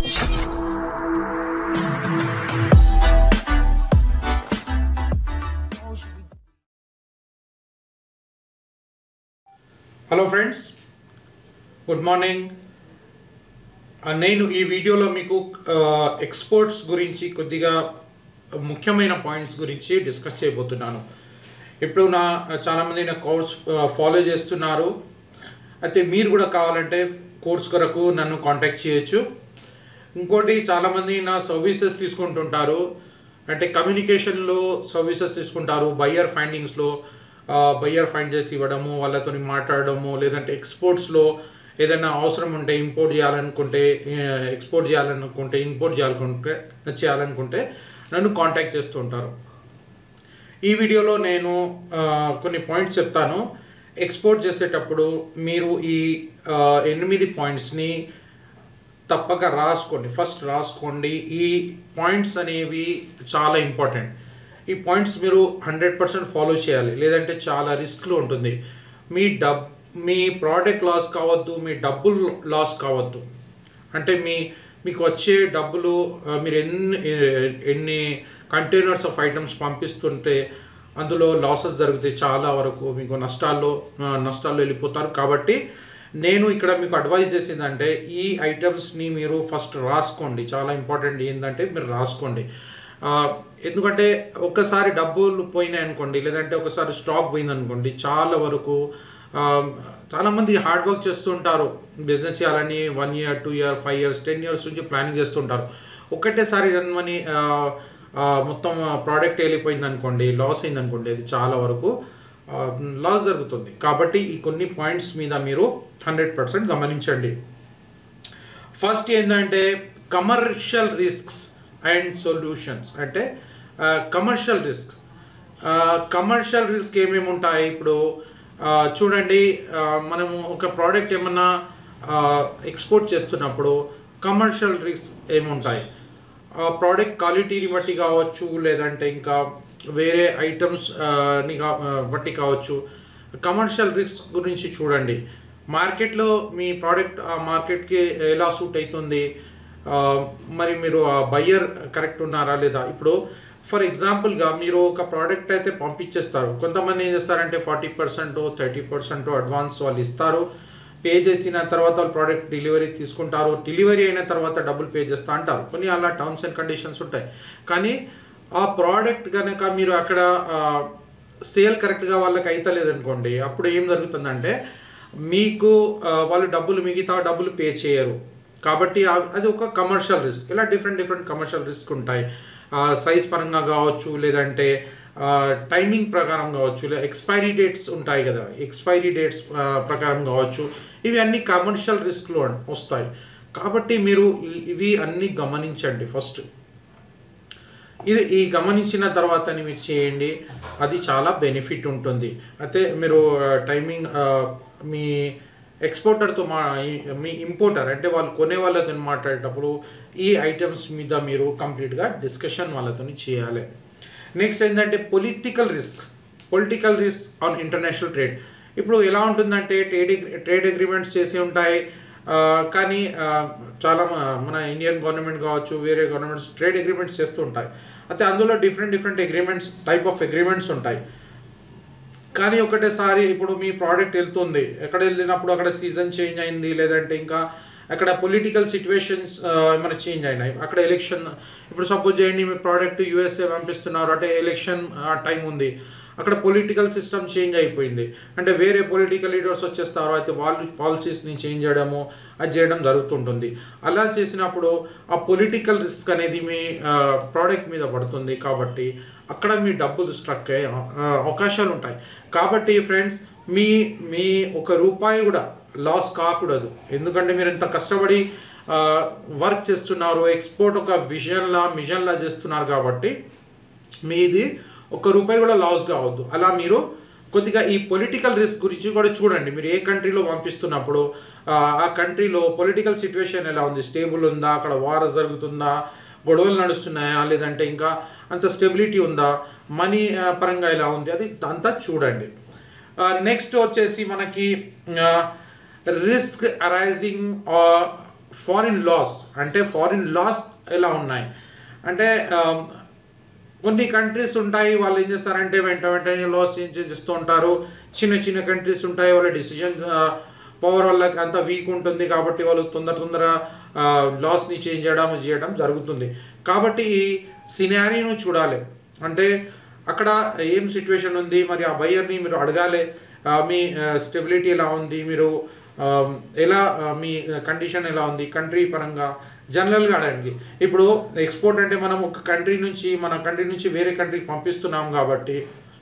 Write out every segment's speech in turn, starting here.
hello friends good morning ఆ, నేను ఈ వీడియోలో మీకు ఎక్స్పోర్ట్స్ గురించి కొద్దిగా ముఖ్యమైన పాయింట్స్ గురించి డిస్కస్ చేయబోతున్నాను ఇప్పుడు నా చాలామంది నా కోర్స్ ఫాలో చేస్తున్నారు అయితే మీరు కూడా కావాలంటే కోర్స్ కొరకు నన్ను కాంటాక్ట్ చేయొచ్చు ఇంకోటి చాలామంది నా సర్వీసెస్ తీసుకుంటుంటారు అంటే కమ్యూనికేషన్లో సర్వీసెస్ తీసుకుంటారు బయ్యర్ ఫైండింగ్స్లో బయ్యర్ ఫైండ్ చేసి ఇవ్వడము వాళ్ళతో మాట్లాడడము లేదంటే ఎక్స్పోర్ట్స్లో ఏదైనా అవసరం ఉంటే ఇంపోర్ట్ చేయాలనుకుంటే ఎక్స్పోర్ట్ చేయాలనుకుంటే ఇంపోర్ట్ చేయాలనుకుంటే చేయాలనుకుంటే నన్ను కాంటాక్ట్ చేస్తూ ఉంటారు ఈ వీడియోలో నేను ఆ, కొన్ని పాయింట్స్ చెప్తాను ఎక్స్పోర్ట్ చేసేటప్పుడు మీరు ఈ ఆ, ఎనిమిది పాయింట్స్ని తప్పక రాసుకోండి ఫస్ట్ రాసుకోండి ఈ పాయింట్స్ అనేవి చాలా ఇంపార్టెంట్ ఈ పాయింట్స్ మీరు హండ్రెడ్ పర్సెంట్ ఫాలో చేయాలి లేదంటే చాలా రిస్క్లు ఉంటుంది మీ డబ్ మీ ప్రోడక్ట్ లాస్ కావద్దు మీ డబ్బులు లాస్ కావద్దు అంటే మీ మీకు వచ్చే డబ్బులు ఆ, మీరు ఎన్ని ఎన్ని కంటైనర్స్ ఆఫ్ ఐటమ్స్ పంపిస్తుంటే అందులో లాసెస్ జరుగుతాయి చాలా వరకు మీకు నష్టాల్లో ఆ, నష్టాల్లో వెళ్ళిపోతారు కాబట్టి నేను ఇక్కడ మీకు అడ్వైస్ చేసిందంటే ఈ ఐటమ్స్ని మీరు ఫస్ట్ రాసుకోండి చాలా ఇంపార్టెంట్ ఏంటంటే మీరు రాసుకోండి ఆ, ఎందుకంటే ఒక్కసారి డబ్బులు పోయినాయి అనుకోండి లేదంటే ఒకసారి స్టాక్ పోయింది అనుకోండి చాలా వరకు ఆ, చాలామంది హార్డ్ వర్క్ చేస్తుంటారు బిజినెస్ చేయాలని one year two year five years ten years నుంచి ప్లానింగ్ చేస్తుంటారు ఒకటేసారి రన్మని మొత్తం ప్రోడక్ట్ వెళ్ళిపోయింది అనుకోండి లాస్ అయింది అనుకోండి అది చాలా వరకు లాస్ జరుగుతుంది కాబట్టి ఈ కొన్ని పాయింట్స్ మీద మీరు హండ్రెడ్ పర్సెంట్ గమనించండి ఫస్ట్ ఏంటంటే కమర్షియల్ రిస్క్స్ అండ్ సొల్యూషన్స్ అంటే కమర్షియల్ రిస్క్ కమర్షియల్ రిస్క్ ఏమేమి ఉంటాయి ఇప్పుడు ఆ, చూడండి ఆ, మనము ఒక ప్రోడక్ట్ ఏమన్నా ఎక్స్పోర్ట్ చేస్తున్నప్పుడు కమర్షియల్ రిస్క్ ఏముంటాయి ఆ ప్రోడక్ట్ క్వాలిటీని బట్టి కావచ్చు లేదంటే ఇంకా వేరే ఐటమ్స్ ని కా- ఆ, బట్టి కావచ్చు కమర్షియల్ రిస్క్ గురించి చూడండి మార్కెట్లో మీ ప్రోడక్ట్ ఆ మార్కెట్కి ఎలా సూట్ అవుతుంది ఆ, మరి మీరు ఆ బయ్యర్ కరెక్ట్ ఉన్నారా లేదా ఇప్పుడు ఫర్ ఎగ్జాంపుల్గా మీరు ఒక ప్రోడక్ట్ అయితే పంపించేస్తారు కొంతమంది ఏం చేస్తారంటే forty percent thirty percent advance వాళ్ళు ఇస్తారు పే చేసిన తర్వాత వాళ్ళు ప్రోడక్ట్ డెలివరీ తీసుకుంటారు డెలివరీ అయిన తర్వాత డబ్బులు పే చేస్తా అంటారు కొన్ని అలా టర్మ్స్ అండ్ కండిషన్స్ ఉంటాయి కానీ ఆ ప్రోడక్ట్ కనుక మీరు అక్కడ సేల్ కరెక్ట్గా వాళ్ళకి అయితలేదు అనుకోండి అప్పుడు ఏం జరుగుతుందంటే మీకు ఆ, వాళ్ళు డబ్బులు మిగతా డబ్బులు పే చేయరు కాబట్టి ఆ- అది ఒక కమర్షియల్ రిస్క్ ఇలా డిఫరెంట్ డిఫరెంట్ కమర్షియల్ రిస్క్ ఉంటాయి సైజ్ పరంగా కావచ్చు లేదంటే టైమింగ్ ప్రకారం కావచ్చు లేదా ఎక్స్పైరీ డేట్స్ ఉంటాయి కదా ఎక్స్పైరీ డేట్స్ ప్రకారం కావచ్చు ఇవి అన్ని కమర్షియల్ రిస్క్లో వస్తాయి కాబట్టి మీరు ఈ- ఇవి అన్నీ గమనించండి ఫస్ట్ ఇది ఈ గమనించిన తర్వాత మీరు చేయండి అది చాలా బెనిఫిట్ ఉంటుంది అయితే మీరు టైమింగ్ మీ ఎక్స్పోర్టర్తో మా మీ ఇంపోర్టర్ అంటే వాళ్ళు కొనే వాళ్ళతో మాట్లాడేటప్పుడు ఈ ఐటమ్స్ మీద మీరు కంప్లీట్గా డిస్కషన్ వాళ్ళతో చేయాలి నెక్స్ట్ ఏంటంటే political risk political risk on international trade ఇప్పుడు ఎలా ఉంటుందంటే ట్రేడ్ ట్రేడ్ అగ్రిమెంట్స్ చేసి ఉంటాయి ఆ, కానీ ఆ, చాలా మ- మన ఇండియన్ గవర్నమెంట్ కావచ్చు వేరే గవర్నమెంట్స్ ట్రేడ్ అగ్రిమెంట్స్ చేస్తూ ఉంటాయి అయితే అందులో different different agreements type of agreements ఉంటాయి కానీ ఒకటేసారి ఇప్పుడు మీ ప్రోడక్ట్ వెళ్తుంది ఎక్కడ వెళ్ళినప్పుడు అక్కడ సీజన్ చేంజ్ అయింది లేదంటే ఇంకా అక్కడ పొలిటికల్ సిచ్యువేషన్స్ ఏమైనా చేంజ్ అయినాయి అక్కడ ఎలక్షన్ ఇప్పుడు సపోజ్ చేయండి మీ ప్రోడక్ట్ యూఎస్ఏ పంపిస్తున్నారు అంటే ఎలక్షన్ టైం ఉంది అక్కడ పొలిటికల్ సిస్టమ్ చేంజ్ అయిపోయింది అంటే వేరే పొలిటికల్ లీడర్స్ వచ్చేస్తారు అయితే వాళ్ళు పాలసీస్ని చేంజ్ చేయడము అది చేయడం జరుగుతుంటుంది అలా చేసినప్పుడు ఆ పొలిటికల్ రిస్క్ అనేది మీ ప్రోడక్ట్ మీద పడుతుంది కాబట్టి అక్కడ మీ డబ్బులు స్ట్రక్ అయ్యే ఆ, అవకాశాలు ఉంటాయి కాబట్టి ఫ్రెండ్స్ మీ మీ ఒక రూపాయి కూడా లాస్ కాకూడదు ఎందుకంటే మీరు ఇంత కష్టపడి వర్క్ చేస్తున్నారు ఎక్స్పోర్ట్ ఒక విజన్లా మిషన్లా చేస్తున్నారు కాబట్టి మీది ఒక్క రూపాయి కూడా లాస్ కావద్దు అలా మీరు కొద్దిగా ఈ పొలిటికల్ రిస్క్ గురించి కూడా చూడండి మీరు ఏ కంట్రీలో పంపిస్తున్నప్పుడు ఆ, ఆ కంట్రీలో పొలిటికల్ సిచ్యువేషన్ ఎలా ఉంది స్టేబుల్ ఉందా అక్కడ వార్ జరుగుతుందా గొడవలు నడుస్తున్నాయా లేదంటే ఇంకా అంత స్టెబిలిటీ ఉందా మనీ పరంగా ఎలా ఉంది అది అంతా చూడండి నెక్స్ట్ వచ్చేసి మనకి రిస్క్ అరైజింగ్ ఫారిన్ లాస్ అంటే ఫారిన్ లాస్ ఎలా ఉన్నాయి అంటే ఆ, కొన్ని కంట్రీస్ ఉంటాయి వాళ్ళు ఏం చేస్తారంటే వెంట వెంటనే లాస్ చేస్తూ ఉంటారు చిన్న చిన్న కంట్రీస్ ఉంటాయి వాళ్ళ డిసిజన్ పవర్ వాళ్ళకి అంత వీక్ ఉంటుంది కాబట్టి వాళ్ళు తొందర తొందర లాస్ని చేంజ్ చేయడం చేయడం జరుగుతుంది కాబట్టి ఈ సినారీను చూడాలి అంటే అక్కడ ఏం సిచ్యువేషన్ ఉంది మరి ఆ బయ్యర్ని మీరు అడగాలి ఆ, మీ స్టెబిలిటీ ఎలా ఉంది మీరు ఆ, ఎలా ఆ, మీ కండిషన్ ఎలా ఉంది కంట్రీ పరంగా జనరల్గా అడగండి ఇప్పుడు ఎక్స్పోర్ట్ అంటే మనం ఒక కంట్రీ నుంచి మన కంట్రీ నుంచి వేరే కంట్రీకి పంపిస్తున్నాం కాబట్టి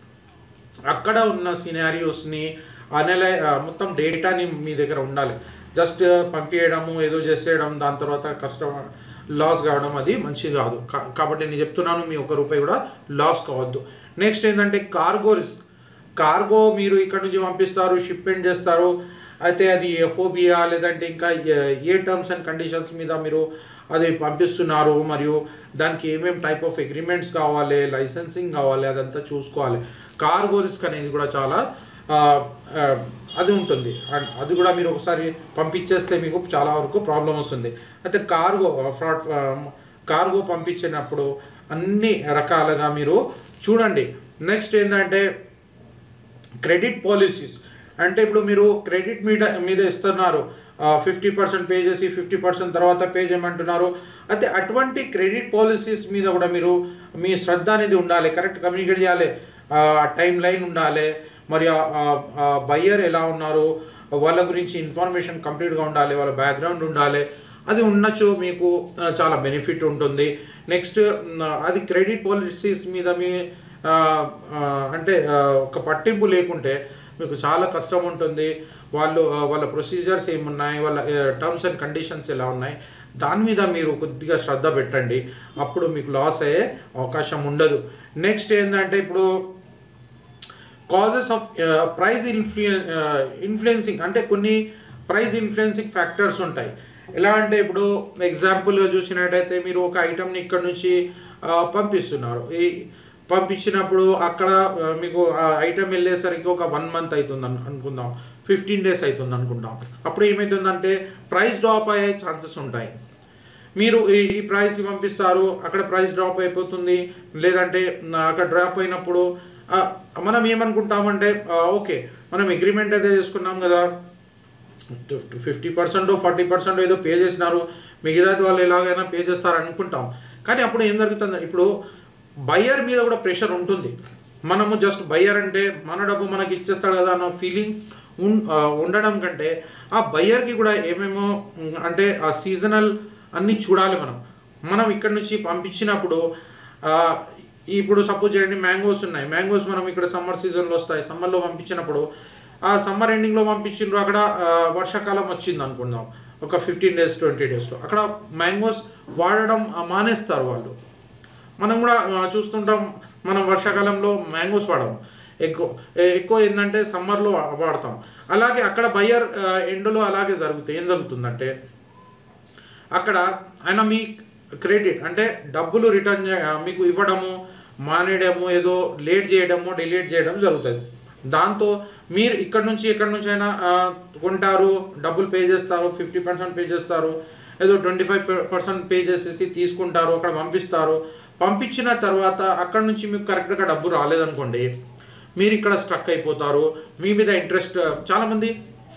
అక్కడ ఉన్న సినారియోస్ని అనలై మొత్తం డేటాని మీ దగ్గర ఉండాలి జస్ట్ పంపించడము ఏదో చేసేయడం దాని తర్వాత కష్టం లాస్ కావడం అది మంచిది కాదు కా- కాబట్టి నేను చెప్తున్నాను మీ ఒక రూపాయి కూడా లాస్ కావద్దు నెక్స్ట్ ఏంటంటే కార్గో రిస్క్ కార్గో మీరు ఇక్కడ నుంచి పంపిస్తారు షిప్మెంట్ చేస్తారు అయితే అది ఎఫ్ఓబియా లేదంటే ఇంకా ఏ- ఏ టర్మ్స్ అండ్ కండిషన్స్ మీద మీరు అది పంపిస్తున్నారు మరియు దానికి ఏమేమి టైప్ ఆఫ్ అగ్రిమెంట్స్ కావాలి లైసెన్సింగ్ కావాలి అదంతా చూసుకోవాలి కార్గో రిస్క్ అనేది కూడా చాలా ఆ, ఆ, అది ఉంటుంది అండ్ అది కూడా మీరు ఒకసారి పంపించేస్తే మీకు చాలా వరకు ప్రాబ్లం వస్తుంది అయితే కార్గో ఫ్రాడ్ కార్గో పంపించినప్పుడు అన్ని రకాలుగా మీరు చూడండి నెక్స్ట్ ఏంటంటే క్రెడిట్ పాలసీస్ అంటే ఇప్పుడు మీరు క్రెడిట్ మీద మీద ఇస్తున్నారు ఫిఫ్టీ పర్సెంట్ పే చేసి ఫిఫ్టీ పర్సెంట్ తర్వాత పే చేయమంటున్నారు అయితే అటువంటి క్రెడిట్ పాలసీస్ మీద కూడా మీరు మీ శ్రద్ధ అనేది ఉండాలి కరెక్ట్ కమ్యూనికేట్ చేయాలి టైం లైన్ ఉండాలి మరి బయ్యర్ ఎలా ఉన్నారు వాళ్ళ గురించి ఇన్ఫర్మేషన్ కంప్లీట్గా ఉండాలి వాళ్ళ బ్యాక్గ్రౌండ్ ఉండాలి అది ఉండొచ్చు మీకు ఆ, చాలా బెనిఫిట్ ఉంటుంది నెక్స్ట్ అది క్రెడిట్ పాలసీస్ మీద మీ ఆ, ఆ, అంటే ఆ, ఒక పట్టింపు లేకుంటే మీకు చాలా కష్టం ఉంటుంది వాళ్ళు ఆ, వాళ్ళ ప్రొసీజర్స్ ఏమున్నాయి వాళ్ళ టర్మ్స్ అండ్ కండిషన్స్ ఎలా ఉన్నాయి దాని మీద మీరు కొద్దిగా శ్రద్ధ పెట్టండి అప్పుడు మీకు లాస్ అయ్యే అవకాశం ఉండదు నెక్స్ట్ ఏంటంటే ఇప్పుడు కాజెస్ ఆఫ్ ప్రైజ్ ఇన్ఫ్లుయె ఇన్ఫ్లుయెన్సింగ్ అంటే కొన్ని ప్రైజ్ ఇన్ఫ్లుయెన్సింగ్ ఫ్యాక్టర్స్ ఉంటాయి ఎలా అంటే ఇప్పుడు ఎగ్జాంపుల్గా చూసినట్టయితే మీరు ఒక ఐటమ్ని ఇక్కడ నుంచి ఆ, పంపిస్తున్నారు ఈ పంపించినప్పుడు అక్కడ ఆ, మీకు ఆ ఐటమ్ వెళ్ళేసరికి ఒక వన్ మంత్ అవుతుంది అను- అనుకుందాం ఫిఫ్టీన్ డేస్ అవుతుంది అనుకుందాం అప్పుడు ఏమవుతుందంటే ప్రైస్ డ్రాప్ అయ్యే ఛాన్సెస్ ఉంటాయి మీరు ఈ ఈ ప్రైస్కి పంపిస్తారు అక్కడ ప్రైస్ డ్రాప్ అయిపోతుంది లేదంటే ఆ, అక్కడ డ్రాప్ అయినప్పుడు ఆ, మనం ఏమనుకుంటామంటే ఆ, ఓకే మనం అగ్రిమెంట్ అయితే చేసుకున్నాం కదా ఫిఫ్టీ పర్సెంట్ ఫార్టీ పర్సెంట్ ఏదో పే చేసినారు మిగతాది వాళ్ళు ఎలాగైనా పే చేస్తారు అనుకుంటాం కానీ అప్పుడు ఏం జరుగుతుంది ఇప్పుడు బయ్యర్ మీద కూడా ప్రెషర్ ఉంటుంది మనము జస్ట్ బయ్యర్ అంటే మన డబ్బు మనకి ఇచ్చేస్తాడు కదా అన్న ఫీలింగ్ ఉన్ ఆ, ఉండడం కంటే ఆ బయ్యర్కి కూడా ఏమేమో ఉమ్, అంటే ఆ సీజనల్ అన్నీ చూడాలి మనం మనం ఇక్కడ నుంచి పంపించినప్పుడు ఆ, ఇప్పుడు సపోజ్ చేయండి మ్యాంగోస్ ఉన్నాయి మ్యాంగోస్ మనం ఇక్కడ సమ్మర్ సీజన్లో వస్తాయి సమ్మర్లో పంపించినప్పుడు ఆ సమ్మర్ ఎండింగ్లో పంపించిండ్రు అక్కడ ఆ, వర్షాకాలం వచ్చింది అనుకుందాం ఒక ఫిఫ్టీన్ డేస్ ట్వంటీ డేస్లో అక్కడ మ్యాంగోస్ వాడడం ఆ, మానేస్తారు వాళ్ళు మనం కూడా ఆ, చూస్తుంటాం మనం వర్షాకాలంలో మ్యాంగోస్ వాడము ఎక్కువ ఏ- ఎక్కువ ఏంటంటే సమ్మర్లో వాడతాం అలాగే అక్కడ బయ్యర్ ఎండలో అలాగే జరుగుతాయి ఏం జరుగుతుందంటే అక్కడ ఆయన మీ క్రెడిట్ అంటే డబ్బులు రిటర్న్ మీకు ఇవ్వడము మానేయడము ఏదో లేట్ చేయడము డిలీట్ చేయడం జరుగుతుంది దాంతో మీరు ఇక్కడ నుంచి ఎక్కడి నుంచి అయినా ఆ, కొంటారు డబ్బులు పే చేస్తారు ఫిఫ్టీ పర్సెంట్ పే చేస్తారు ఏదో ట్వంటీ ఫైవ్ పర్సెంట్ పే చేసేసి తీసుకుంటారు అక్కడ పంపిస్తారు పంపించిన తర్వాత అక్కడ నుంచి మీకు కరెక్ట్గా డబ్బు రాలేదనుకోండి మీరు ఇక్కడ స్ట్రక్ అయిపోతారు మీ మీద ఇంట్రెస్ట్ చాలామంది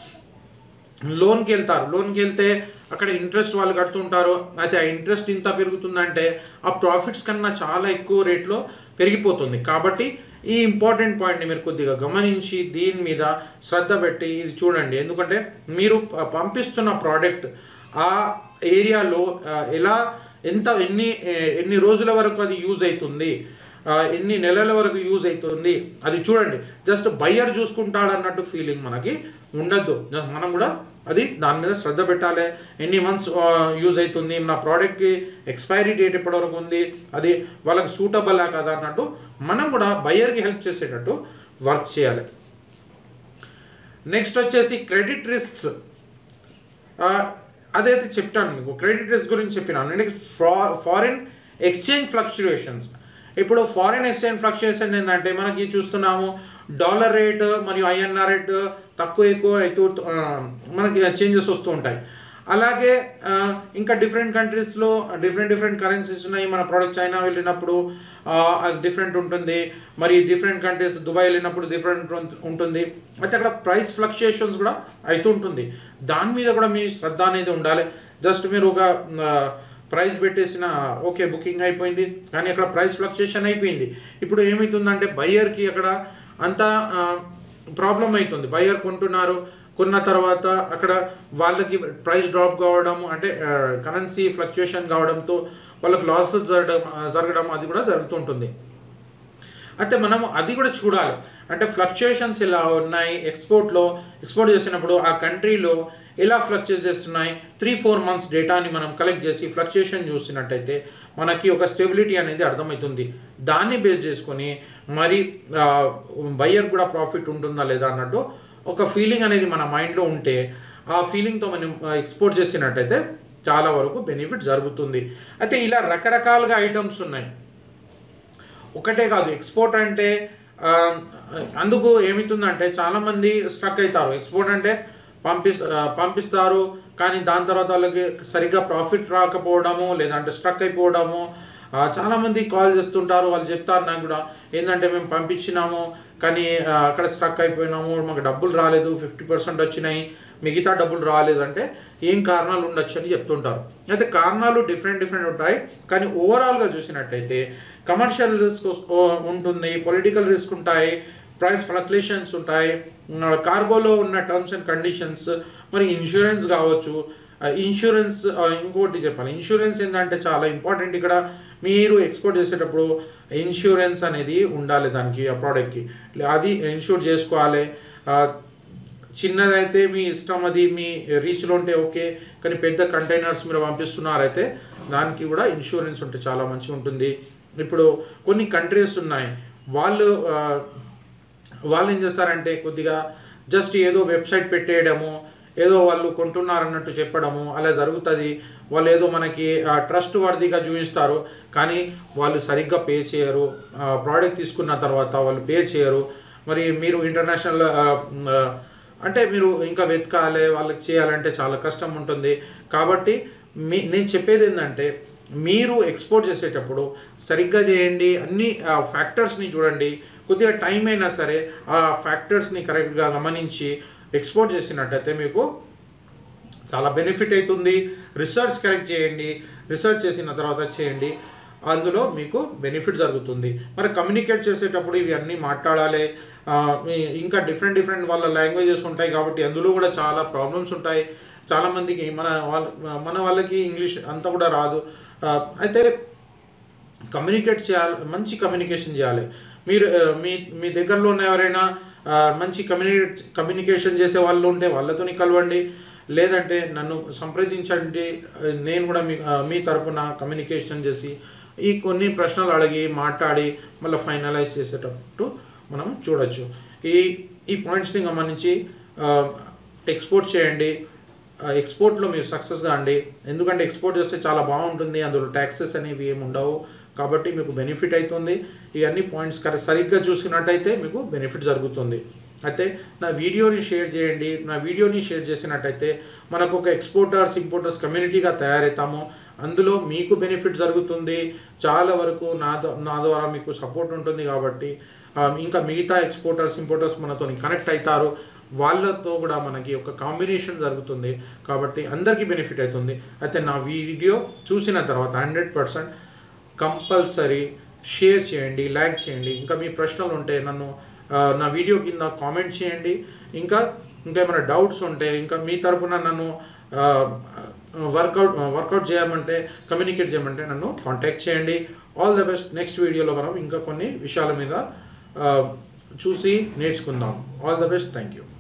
లోన్కి వెళ్తారు లోన్కి వెళ్తే అక్కడ ఇంట్రెస్ట్ వాళ్ళు కడుతుంటారు అయితే ఆ ఇంట్రెస్ట్ ఇంత పెరుగుతుందంటే ఆ ప్రాఫిట్స్ కన్నా చాలా ఎక్కువ రేట్లో పెరిగిపోతుంది కాబట్టి ఈ ఇంపార్టెంట్ పాయింట్ని మీరు కొద్దిగా గమనించి దీని మీద శ్రద్ధ పెట్టి ఇది చూడండి ఎందుకంటే మీరు ప- పంపిస్తున్న ప్రోడక్ట్ ఆ ఏరియాలో ఆ, ఎలా ఎంత ఎన్ని ఏ- ఎన్ని రోజుల వరకు అది యూజ్ అవుతుంది ఆ, ఎన్ని నెలల వరకు యూజ్ అవుతుంది అది చూడండి జస్ట్ బయ్యర్ చూసుకుంటాడు అన్నట్టు ఫీలింగ్ మనకి ఉండద్దు జస్ట్ మనం కూడా అది దాని మీద శ్రద్ధ పెట్టాలి ఎన్ని మంత్స్ యూజ్ అవుతుంది నా ప్రోడక్ట్కి ఎక్స్పైరీ డేట్ ఎప్పటి వరకు ఉంది అది వాళ్ళకి సూటబుల్ కదా అన్నట్టు మనం కూడా బయ్యర్కి హెల్ప్ చేసేటట్టు వర్క్ చేయాలి నెక్స్ట్ వచ్చేసి క్రెడిట్ రిస్క్స్ అదైతే చెప్తాను మీకు క్రెడిట్ రిస్క్ గురించి చెప్పినాను నెక్స్ట్ ఫారిన్ ఎక్స్చేంజ్ ఫ్లక్చుయేషన్స్ ఇప్పుడు ఫారిన్ ఎక్స్చేంజ్ ఫ్లక్చుయేషన్ ఏంటంటే మనకి చూస్తున్నాము డాలర్ రేట్ మరియు ఐఎన్ఆర్ రేట్ తక్కువ ఎక్కువ అవుతూ ఆ, మనకి చేంజెస్ వస్తూ ఉంటాయి అలాగే ఆ, ఇంకా డిఫరెంట్ కంట్రీస్లో డిఫరెంట్ డిఫరెంట్ కరెన్సీస్ ఉన్నాయి మన ప్రోడక్ట్ చైనా వెళ్ళినప్పుడు డిఫరెంట్ ఉంటుంది మరి డిఫరెంట్ కంట్రీస్ దుబాయ్ వెళ్ళినప్పుడు డిఫరెంట్ ఉంటుంది అయితే అక్కడ ప్రైస్ ఫ్లక్చుయేషన్స్ కూడా అవుతుంటుంది దాని మీద కూడా మీ శ్రద్ధ అనేది ఉండాలి జస్ట్ మీరు ఒక ప్రైస్ పెట్టేసిన ఓకే బుకింగ్ అయిపోయింది కానీ అక్కడ ప్రైస్ ఫ్లక్చుయేషన్ అయిపోయింది ఇప్పుడు ఏమవుతుందంటే బయ్యర్కి అక్కడ అంతా ప్రాబ్లం అవుతుంది బయ్యర్ కొంటున్నారు కొన్న తర్వాత అక్కడ వాళ్ళకి ప్రైస్ డ్రాప్ కావడం అంటే కరెన్సీ ఫ్లక్చుయేషన్ కావడంతో వాళ్ళకి లాసెస్ జరగడం జరగడం అది కూడా జరుగుతుంటుంది అయితే మనం అది కూడా చూడాలి అంటే ఫ్లక్చుయేషన్స్ ఎలా ఉన్నాయి ఎక్స్పోర్ట్లో ఎక్స్పోర్ట్ చేసినప్పుడు ఆ కంట్రీలో ఎలా ఫ్లక్చుయేట్ చేస్తున్నాయి త్రీ ఫోర్ మంత్స్ డేటాని మనం కలెక్ట్ చేసి ఫ్లక్చుయేషన్ చూసినట్టయితే మనకి ఒక స్టెబిలిటీ అనేది అర్థమవుతుంది దాన్ని బేస్ చేసుకొని మరి బయ్యర్ కూడా ప్రాఫిట్ ఉంటుందా లేదా అన్నట్టు ఒక ఫీలింగ్ అనేది మన మైండ్లో ఉంటే ఆ ఫీలింగ్తో మనం ఎక్స్పోర్ట్ చేసినట్టయితే చాలా వరకు బెనిఫిట్ జరుగుతుంది అయితే ఇలా రకరకాలుగా ఐటమ్స్ ఉన్నాయి ఒకటే కాదు ఎక్స్పోర్ట్ అంటే ఆ, అందుకు ఏమవుతుందంటే చాలామంది స్ట్రక్ అవుతారు ఎక్స్పోర్ట్ అంటే పంపిస్ ఆ, పంపిస్తారు కానీ దాని తర్వాత వాళ్ళకి సరిగ్గా ప్రాఫిట్ రాకపోవడము లేదంటే స్ట్రక్ అయిపోవడము ఆ, చాలామంది కాల్ చేస్తుంటారు వాళ్ళు చెప్తారు నాకు కూడా ఏంటంటే మేము పంపించినాము కానీ ఆ, అక్కడ స్ట్రక్ అయిపోయినాము మాకు డబ్బులు రాలేదు ఫిఫ్టీ పర్సెంట్ వచ్చినాయి మిగతా డబ్బులు రాలేదు అంటే ఏం కారణాలు ఉండొచ్చు అని చెప్తుంటారు అయితే కారణాలు డిఫరెంట్ డిఫరెంట్ ఉంటాయి కానీ ఓవరాల్గా చూసినట్టయితే కమర్షియల్ రిస్క్ ఉంటుంది పొలిటికల్ రిస్క్ ఉంటాయి ప్రైస్ ఫ్లక్చుయేషన్స్ ఉంటాయి కార్గోలో ఉన్న టర్మ్స్ అండ్ కండిషన్స్ మరి ఇన్సూరెన్స్ కావచ్చు ఇన్సూరెన్స్ ఇంకోటి చెప్పాలి ఇన్సూరెన్స్ ఏంటంటే చాలా ఇంపార్టెంట్ ఇక్కడ మీరు ఎక్స్పోర్ట్ చేసేటప్పుడు ఇన్సూరెన్స్ అనేది ఉండాలి దానికి ఆ ప్రోడక్ట్కి అది ఇన్సూర్ చేసుకోవాలి ఆ, చిన్నదైతే మీ ఇష్టం అది మీ రీచ్లో ఉంటే ఓకే కానీ పెద్ద కంటైనర్స్ మీరు పంపిస్తున్నారైతే దానికి కూడా ఇన్సూరెన్స్ ఉంటే చాలా మంచిగా ఉంటుంది ఇప్పుడు కొన్ని కంట్రీస్ ఉన్నాయి వాళ్ళు ఆ, వాళ్ళు ఏం చేస్తారంటే కొద్దిగా జస్ట్ ఏదో వెబ్సైట్ పెట్టేయడము ఏదో వాళ్ళు కొంటున్నారన్నట్టు చెప్పడము అలా జరుగుతుంది వాళ్ళు ఏదో మనకి ట్రస్ట్ వర్దిగా చూపిస్తారు కానీ వాళ్ళు సరిగ్గా పే చేయరు ప్రోడక్ట్ తీసుకున్న తర్వాత వాళ్ళు పే చేయరు మరి మీరు ఇంటర్నేషనల్ అంటే మీరు ఇంకా వెతకాలి వాళ్ళకి చేయాలంటే చాలా కష్టం ఉంటుంది కాబట్టి మీ నేను చెప్పేది ఏంటంటే మీరు ఎక్స్పోర్ట్ చేసేటప్పుడు సరిగ్గా చేయండి అన్ని ఫ్యాక్టర్స్ని చూడండి కొద్దిగా టైం అయినా సరే ఆ ఫ్యాక్టర్స్ని కరెక్ట్గా గమనించి ఎక్స్పోర్ట్ చేసినట్టయితే మీకు చాలా బెనిఫిట్ అవుతుంది రీసెర్చ్ కరెక్ట్ చేయండి రీసెర్చ్ చేసిన తర్వాత చేయండి అందులో మీకు బెనిఫిట్ జరుగుతుంది మరి కమ్యూనికేట్ చేసేటప్పుడు ఇవి అన్నీ మాట్లాడాలి ఆ, మీ- ఇంకా డిఫరెంట్ డిఫరెంట్ వాళ్ళ లాంగ్వేజెస్ ఉంటాయి కాబట్టి అందులో కూడా చాలా ప్రాబ్లమ్స్ ఉంటాయి చాలామందికి మన వాళ్ళ మన వాళ్ళకి ఇంగ్లీష్ అంతా కూడా రాదు ఆ, అయితే కమ్యూనికేట్ చేయాలి మంచి కమ్యూనికేషన్ చేయాలి మీరు ఆ, మీ మీ దగ్గరలో ఉన్న ఎవరైనా ఆ, మంచి కమ్యూనికేట్ కమ్యూనికేషన్ చేసే వాళ్ళు ఉంటే వాళ్ళతోని కలవండి లేదంటే నన్ను సంప్రదించండి ఆ, నేను కూడా మీ ఆ, మీ తరపున కమ్యూనికేషన్ చేసి ఈ కొన్ని ప్రశ్నలు అడిగి మాట్లాడి మళ్ళీ ఫైనలైజ్ చేసేటట్టు మనం చూడొచ్చు ఈ ఈ పాయింట్స్ని గమనించి ఎక్స్పోర్ట్ చేయండి ఎక్స్పోర్ట్లో మీరు సక్సెస్ కాండి ఎందుకంటే ఎక్స్పోర్ట్ చేస్తే చాలా బాగుంటుంది అందులో ట్యాక్సెస్ అనేవి ఏమి ఉండవు కాబట్టి మీకు బెనిఫిట్ అవుతుంది ఇవన్నీ పాయింట్స్ కరెక్ట్ సరిగ్గా చూసుకున్నట్టయితే మీకు బెనిఫిట్ జరుగుతుంది అయితే నా వీడియోని షేర్ చేయండి నా వీడియోని షేర్ చేసినట్టయితే మనకు ఒక ఎక్స్పోర్టర్స్ ఇంపోర్టర్స్ కమ్యూనిటీగా తయారవుతాము అందులో మీకు బెనిఫిట్ జరుగుతుంది చాలా వరకు నా ద- నా ద్వారా మీకు సపోర్ట్ ఉంటుంది కాబట్టి ఆ, ఇంకా మిగతా ఎక్స్పోర్టర్స్ ఇంపోర్టర్స్ మనతో కనెక్ట్ అవుతారు వాళ్ళతో కూడా మనకి ఒక కాంబినేషన్ జరుగుతుంది కాబట్టి అందరికీ బెనిఫిట్ అవుతుంది అయితే నా వీడియో చూసిన తర్వాత హండ్రెడ్ పర్సెంట్ కంపల్సరీ షేర్ చేయండి లైక్ చేయండి ఇంకా మీ ప్రశ్నలు ఉంటే నన్ను ఆ, నా వీడియో కింద కామెంట్ చేయండి ఇంకా ఇంకా ఏమైనా డౌట్స్ ఉంటే ఇంకా మీ తరపున నన్ను వర్కౌట్ వర్కౌట్ చేయమంటే కమ్యూనికేట్ చేయమంటే నన్ను కాంటాక్ట్ చేయండి ఆల్ ద బెస్ట్ నెక్స్ట్ వీడియోలో మనం ఇంకా కొన్ని విషయాల మీద ఆ, చూసి నేర్చుకుందాం all the best thank you